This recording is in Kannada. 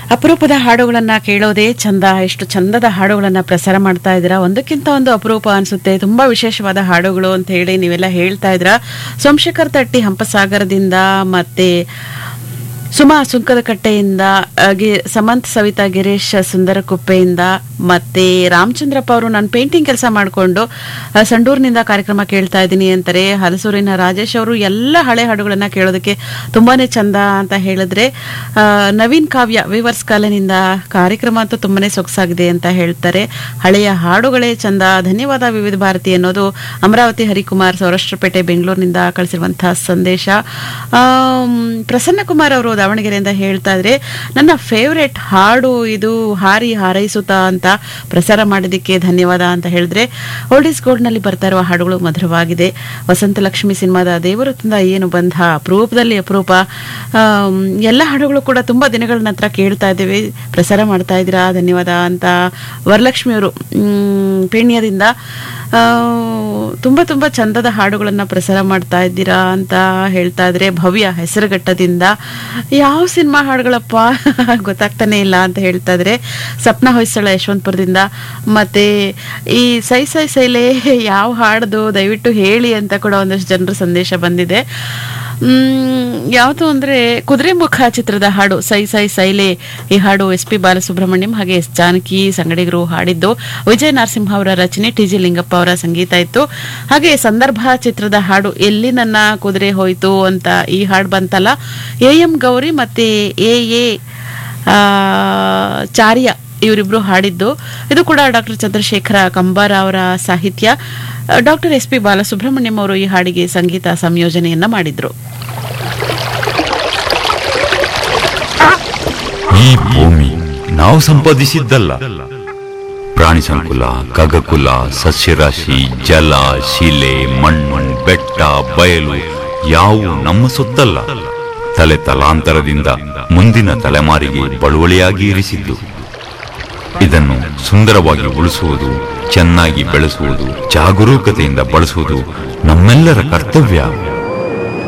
ಅಪರೂಪದ ಹಾಡುಗಳನ್ನ ಕೇಳೋದೇ ಚಂದ ಎಷ್ಟು ಚಂದದ ಹಾಡುಗಳನ್ನ ಪ್ರಸಾರ ಮಾಡ್ತಾ ಇದ್ದೀರಾ ಒಂದಕ್ಕಿಂತ ಒಂದು ಅಪರೂಪ ಅನ್ಸುತ್ತೆ ತುಂಬಾ ವಿಶೇಷವಾದ ಹಾಡುಗಳು ಅಂತ ಹೇಳಿ ನೀವೆಲ್ಲ ಹೇಳ್ತಾ ಇದ್ರ ಸೋಮಶೇಖರ್ ತಟ್ಟಿ ಹಂಪಸಾಗರದಿಂದ ಮತ್ತೆ ಸುಮಾ ಸುಂಕದಕಟ್ಟೆಯಿಂದ ಆ, ಗಿ- ಸಮಂತ್ ಸವಿತಾ ಗಿರೀಶ್ ಸುಂದರಕುಪ್ಪೆಯಿಂದ ಮತ್ತೆ ರಾಮಚಂದ್ರಪ್ಪ ಅವರು ನಾನು ಪೇಂಟಿಂಗ್ ಕೆಲಸ ಮಾಡಿಕೊಂಡು ಸಂಡೂರಿನಿಂದ ಕಾರ್ಯಕ್ರಮ ಕೇಳ್ತಾ ಇದ್ದೀನಿ ಅಂತಾರೆ ಹಲಸೂರಿನ ರಾಜೇಶ್ ಅವರು ಎಲ್ಲ ಹಳೆ ಹಾಡುಗಳನ್ನ ಕೇಳೋದಕ್ಕೆ ತುಂಬಾನೇ ಚಂದ ಅಂತ ಹೇಳಿದ್ರೆ ಆ, ನವೀನ್ ಕಾವ್ಯ ವಿವರ್ಸ್ ಕಾಲನಿಂದ ಕಾರ್ಯಕ್ರಮ ಅಂತೂ ತುಂಬಾನೇ ಸೊಗಸಾಗಿದೆ ಅಂತ ಹೇಳ್ತಾರೆ ಹಳೆಯ ಹಾಡುಗಳೇ ಚಂದ ಧನ್ಯವಾದ ವಿವಿಧ ಭಾರತಿ ಅನ್ನೋದು ಅಮರಾವತಿ ಹರಿಕುಮಾರ್ ಸೌರಾಷ್ಟ್ರಪೇಟೆ ಬೆಂಗಳೂರಿನಿಂದ ಕಳಿಸಿರುವಂತಹ ಸಂದೇಶ ಆಮ್, ಪ್ರಸನ್ನ ಕುಮಾರ್ ಅವರು ದಾವಣಗೆರೆಯಿಂದ ಹೇಳ್ತಾ ಇದ್ರೆ ನನ್ನ ಫೇವ್ರೆಟ್ ಹಾಡು ಇದು ಹಾರಿ ಹಾರೈಸುತ್ತಾ ಅಂತ ಪ್ರಸಾರ ಮಾಡಿದ್ದಕ್ಕೆ ಧನ್ಯವಾದ ಅಂತ ಹೇಳಿದ್ರೆ ಓಲ್ಡ್ ಗೋಲ್ಡ್ ನಲ್ಲಿ ಬರ್ತಾ ಇರುವ ಹಾಡುಗಳು ಮಧುರವಾಗಿದೆ ವಸಂತ ಲಕ್ಷ್ಮಿ ಸಿನಿಮಾದ ದೇವರು ತಂದ ಏನು ಬಂಧ ಅಪರೂಪದಲ್ಲಿ ಅಪರೂಪ ಆಮ್, ಎಲ್ಲ ಹಾಡುಗಳು ಕೂಡ ತುಂಬಾ ದಿನಗಳ ನಂತರ ಕೇಳ್ತಾ ಇದ್ದೇವೆ ಪ್ರಸಾರ ಮಾಡ್ತಾ ಇದ್ದೀರಾ ಧನ್ಯವಾದ ಅಂತ ವರಲಕ್ಷ್ಮಿ ಅವರು ಮ್, ಪೇಣ್ಯದಿಂದ ಆ, ತುಂಬಾ ತುಂಬಾ ಚಂದದ ಹಾಡುಗಳನ್ನ ಪ್ರಸಾರ ಮಾಡ್ತಾ ಇದ್ದೀರಾ ಅಂತ ಹೇಳ್ತಾ ಇದ್ರೆ ಭವ್ಯ ಹೆಸರುಘಟ್ಟದಿಂದ ಯಾವ ಸಿನಿಮಾ ಹಾಡುಗಳಪ್ಪ ಗೊತ್ತಾಗ್ತಾನೆ ಇಲ್ಲ ಅಂತ ಹೇಳ್ತಾ ಇದ್ರೆ ಸಪ್ನ ಹೊಯ್ಸಳ ಯಶವಂತಪುರದಿಂದ ಮತ್ತೆ ಈ ಸೈ ಸೈ ಸೈಲೆ ಯಾವ ಹಾಡ್ದು ದಯವಿಟ್ಟು ಹೇಳಿ ಅಂತ ಕೂಡ ಒಂದಷ್ಟು ಜನರ ಸಂದೇಶ ಬಂದಿದೆ ಮ್, ಯಾವುದು ಅಂದ್ರೆ ಕುದುರೆ ಮುಖ ಚಿತ್ರದ ಹಾಡು ಸೈ ಸೈ ಸೈಲೆ ಈ ಹಾಡು ಎಸ್ ಪಿ ಬಾಲಸುಬ್ರಹ್ಮಣ್ಯಂ ಹಾಗೆ ಎಸ್ ಜಾನಕಿ ಸಂಗಡಿಗರು ಹಾಡಿದ್ದು ವಿಜಯ ನರಸಿಂಹ ಅವರ ರಚನೆ ಟಿ ಜಿ ಲಿಂಗಪ್ಪ ಅವರ ಸಂಗೀತ ಇತ್ತು ಹಾಗೆ ಸಂದರ್ಭ ಚಿತ್ರದ ಹಾಡು ಎಲ್ಲಿ ನನ್ನ ಕುದುರೆ ಹೋಯ್ತು ಅಂತ ಈ ಹಾಡು ಬಂತಲ್ಲ ಎ ಎಂ ಗೌರಿ ಮತ್ತೆ ಎ ಎ ಆ, ಚಾರ್ಯ ಇವರಿಬ್ರು ಹಾಡಿದ್ದು ಇದು ಕೂಡ ಡಾಕ್ಟರ್ ಚಂದ್ರಶೇಖರ ಕಂಬಾರ ಅವರ ಸಾಹಿತ್ಯ ಡಾಕ್ಟರ್ ಎಸ್ ಪಿ ಬಾಲಸುಬ್ರಹ್ಮಣ್ಯಂ ಅವರು ಈ ಹಾಡಿಗೆ ಸಂಗೀತ ಸಂಯೋಜನೆಯನ್ನ ಮಾಡಿದ್ರು ಈ ಭೂಮಿ ನಾವು ಸಂಪಾದಿಸಿದ್ದಲ್ಲ ಪ್ರಾಣಿ ಸಂಕುಲ ಖಗಕುಲ ಸಸ್ಯರಾಶಿ ಜಲ ಶಿಲೆ ಮಣ್ಣು ಬೆಟ್ಟ ಬಯಲು ಯಾವು ನಮ್ಮ ಸೊತ್ತಲ್ಲ ತಲೆ ತಲಾಂತರದಿಂದ ಮುಂದಿನ ತಲೆಮಾರಿಗೆ ಬಳುವಳಿಯಾಗಿ ಇರಿಸಿದ್ದು ಇದನ್ನು ಸುಂದರವಾಗಿ ಉಳಿಸುವುದು ಚೆನ್ನಾಗಿ ಬೆಳೆಸುವುದು ಜಾಗರೂಕತೆಯಿಂದ ಬಳಸುವುದು ನಮ್ಮೆಲ್ಲರ ಕರ್ತವ್ಯ